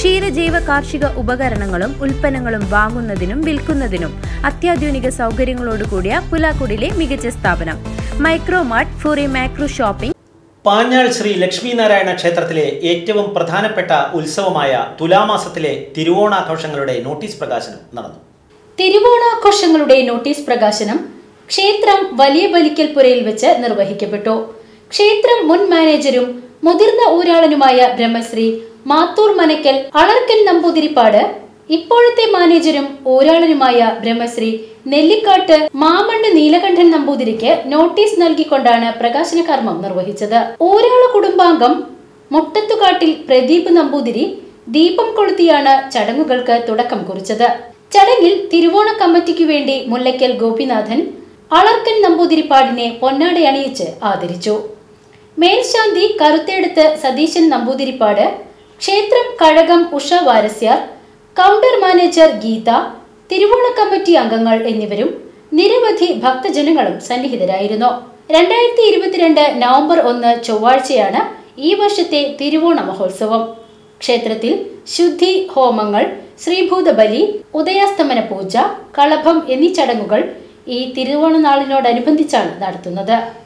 ക്ഷീരജൈവ കാർഷിക ഉപകരണങ്ങളും ഉൽപ്പന്നങ്ങളും വാങ്ങുന്നതിനും വിൽക്കുന്നതിനും അത്യാധുനിക സൗകര്യങ്ങളോടുകൂടിയ പുലാക്കുടിലെ മികച്ച സ്ഥാപനം മൈക്രോമാർട്ട് ഫോറി മാക്രോ ഷോപ്പിംഗ് പാഞ്ഞാൾ ശ്രീ ലക്ഷ്മീനാരായണ ക്ഷേത്രത്തിലെ ഏറ്റവും പ്രധാനപ്പെട്ട ഉത്സവമായ തുലാമാസത്തിലെ തിരുവോണാഘോഷങ്ങളുടെ നോട്ടീസ് പ്രകാശനം നടന്നു തിരുവോണാഘോഷങ്ങളുടെ നോട്ടീസ് പ്രകാശനം ക്ഷേത്രം വലിയ ബലിക്കൽപുരയിൽ വെച്ച് നിർവഹിക്കപ്പെട്ടു ക്ഷേത്രം മുൻ മാനേജരും മുതിർന്ന ഊരാളനുമായ ബ്രഹ്മശ്രീ മാത്തൂർ മനക്കൽ അളർക്കൽ നമ്പൂതിരിപ്പാട് ഇപ്പോഴത്തെ മാനേജരും ഊരാളനുമായ ബ്രഹ്മശ്രീ നെല്ലിക്കാട്ട് മാമണ്ണ് നീലകണ്ഠൻ നമ്പൂതിരിക്ക് നോട്ടീസ് നൽകിക്കൊണ്ടാണ് പ്രകാശന കർമ്മം നിർവഹിച്ചത് ഊരാള കുടുംബാംഗം മുട്ടത്തുകാട്ടിൽ പ്രദീപ് നമ്പൂതിരി ദീപം കൊളുത്തിയാണ് ചടങ്ങുകൾക്ക് തുടക്കം കുറിച്ചത് ചടങ്ങിൽ തിരുവോണ കമ്മിറ്റിക്കു വേണ്ടി മുല്ലയ്ക്കൽ ഗോപിനാഥൻ അളർക്കൻ നമ്പൂതിരിപ്പാടിനെ പൊന്നാട അണിയിച്ച് ആദരിച്ചു മേൽശാന്തി കറുത്തേടത്ത് സതീശൻ നമ്പൂതിരിപ്പാട് ക്ഷേത്രം കഴകം ഉഷ വാരസ്യാർ കൗണ്ടർ മാനേജർ ഗീത തിരുവോണ കമ്മിറ്റി അംഗങ്ങൾ എന്നിവരും നിരവധി ഭക്തജനങ്ങളും സന്നിഹിതരായിരുന്നു രണ്ടായിരത്തി ഇരുപത്തിരണ്ട് നവംബർ ഒന്ന് ചൊവ്വാഴ്ചയാണ് ഈ വർഷത്തെ തിരുവോണ മഹോത്സവം ക്ഷേത്രത്തിൽ ശുദ്ധി ഹോമങ്ങൾ ശ്രീഭൂത ബലി ഉദയാസ്തമന പൂജ കളഭം എന്നീ ചടങ്ങുകൾ ഈ തിരുവോണ നാളിനോടനുബന്ധിച്ചാണ് നടത്തുന്നത്